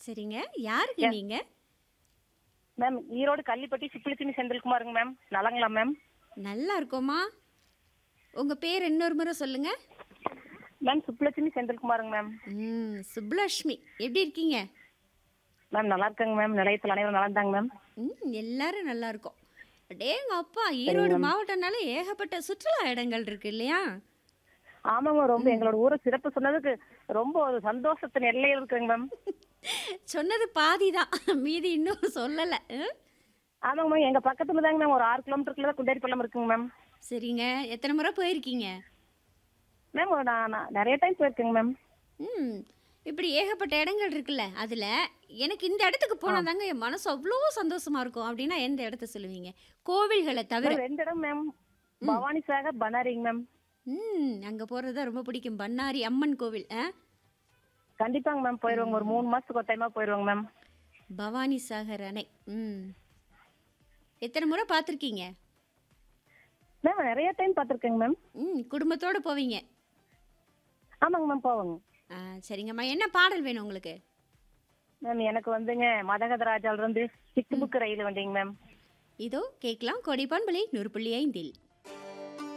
சரிங்க யாருங்க நீங்க மேம் ஈரோடு கள்ளிப்பட்டி சுப்பிலிச்சினி செந்தில்குமாருங்க மேம் நலங்களா மேம் நல்லா இருக்கோமா உங்க பேர் இன்னொரு முறை சொல்லுங்க மேம் சுப்பிலட்சுமி செந்தில்குமாருங்க மேம் ம் சுப்புலட்சுமி எப்படி இருக்கீங்க மேம் நல்லா இருக்கேங்க மேம் நிலையத்தில் அனைவரும் நல்லா இருந்தாங்க மேம் ம் எல்லாரும் நல்லா இருக்கோம் அடேங்க அப்பா ஈரோடு மாவட்டம்னால ஏகப்பட்ட சுற்றுலா இடங்கள் இருக்கு இல்லையா ஆமாங்க ரொம்ப எங்களோட ஊரை சிறப்பு சொன்னதுக்கு ரொம்ப ஒரு சந்தோஷத்தின் எல்லையில் இருக்குங்க மேம் சொன்னது பாதி தான் மீதி இன்னும் சொல்லலை ம்? ஆமாங்க மேம் எங்க பக்கத்துல தாங்க மேம் ஒரு ஆறு கிலோமீட்டருக்குள்ள தான் குண்டேரி பள்ளம் இருக்குங்க மேம் சரிங்க எத்தனை முறை போயிருக்கீங்க மேம் ஒரு நான் நான் நிறைய டைம் போயிருக்கேங்க மேம் ம் இப்படி ஏகப்பட்ட இடங்கள் இருக்குல்ல அதில் எனக்கு இந்த இடத்துக்கு போனால் தாங்க என் மனசு அவ்வளோ சந்தோஷமா இருக்கும் அப்படின்னா எந்த இடத்த சொல்லுவீங்க கோவில்களை தவிர மேம், ரெண்டு இடம் மேம் பவானி சாகர் பனாரிங்க மேம் ம் அங்கே போகிறது தான் ரொம்ப பிடிக்கும் பண்ணாரி அம்மன் கோவில் ஆ கண்டிப்பாங்க மேம் போயிருவாங்க ஒரு மூணு மாசத்துக்கு ஒரு டைமா போயிருவாங்க மேம் பவானி சாகர் அணை ம் எத்தனை முறை பார்த்துருக்கீங்க மேம் நிறைய டைம் பார்த்துருக்கேங்க மேம் ம் குடும்பத்தோடு போவீங்க ஆமாங்க மேம் போவாங்க ஆ சரிங்கம்மா என்ன பாடல் வேணும் உங்களுக்கு மேம் எனக்கு வந்துங்க மதகத ராஜால இருந்து சிக்கு புக்கு ரயில் வண்டிங்க மேம் இதோ கேட்கலாம் கொடிப்பான்பளை நூறு புள்ளி ஐந்தில்